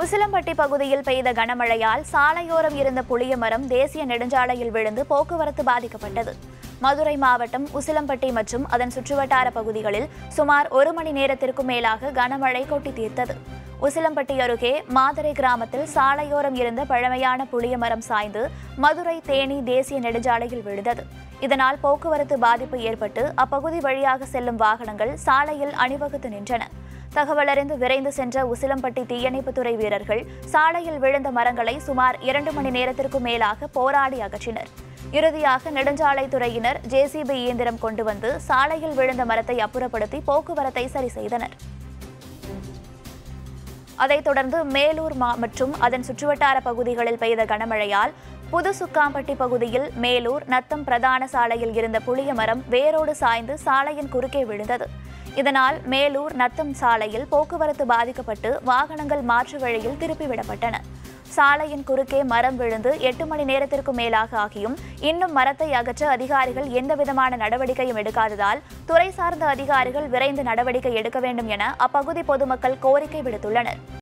உசிலம்பட்டி பகுதியில் பெய்த கனமழையால் சாலையோரம் இருந்த புளிய மரம் தேசிய நெடுஞ்சாலையில் விழுந்து போக்குவரத்து பாதிக்கப்பட்டது மதுரை மாவட்டம் உசிலம்பட்டி மற்றும் அதன் சுற்றுவட்டார பகுதிகளில் சுமார் ஒரு மணி நேரத்திற்கும் மேலாக கனமழை கொட்டி தீர்த்தது உசிலம்பட்டி அருகே மாதரை கிராமத்தில் சாலையோரம் இருந்த பழமையான புளிய மரம் சாய்ந்து மதுரை தேனி தேசிய நெடுஞ்சாலையில் விழுந்தது இதனால் போக்குவரத்து பாதிப்பு ஏற்பட்டு அப்பகுதி வழியாக செல்லும் வாகனங்கள் சாலையில் அணிவகுத்து நின்றன தகவலறிந்து விரைந்து சென்ற உசிலம்பட்டி தீயணைப்புத்துறை வீரர்கள் சாலையில் விழுந்த மரங்களை சுமார் இரண்டு மணி நேரத்திற்கும் மேலாக போராடி அகற்றினர் இறுதியாக நெடுஞ்சாலைத்துறையினர் ஜேசிபி இயந்திரம் கொண்டு வந்து சாலையில் விழுந்த மரத்தை அப்புறப்படுத்தி போக்குவரத்தை சரி செய்தனர் அதைத் தொடர்ந்து மேலூர் மா மற்றும் அதன் சுற்றுவட்டார பகுதிகளில் பெய்த கனமழையால் புது சுக்காம்பட்டி பகுதியில் மேலூர் நத்தம் பிரதான சாலையில் இருந்த புளிய மரம் வேரோடு சாய்ந்து சாலையின் குறுக்கே விழுந்தது இதனால் மேலூர் நத்தம் சாலையில் போக்குவரத்து பாதிக்கப்பட்டு வாகனங்கள் மாற்று வழியில் திருப்பிவிடப்பட்டன சாலையின் குறுக்கே மரம் விழுந்து எட்டு மணி நேரத்திற்கும் மேலாக ஆகியும் இன்னும் மரத்தை அகற்ற அதிகாரிகள் எந்தவிதமான நடவடிக்கையும் எடுக்காததால் துறை சார்ந்த அதிகாரிகள் விரைந்து நடவடிக்கை எடுக்க வேண்டும் என அப்பகுதி பொதுமக்கள் கோரிக்கை விடுத்துள்ளனர்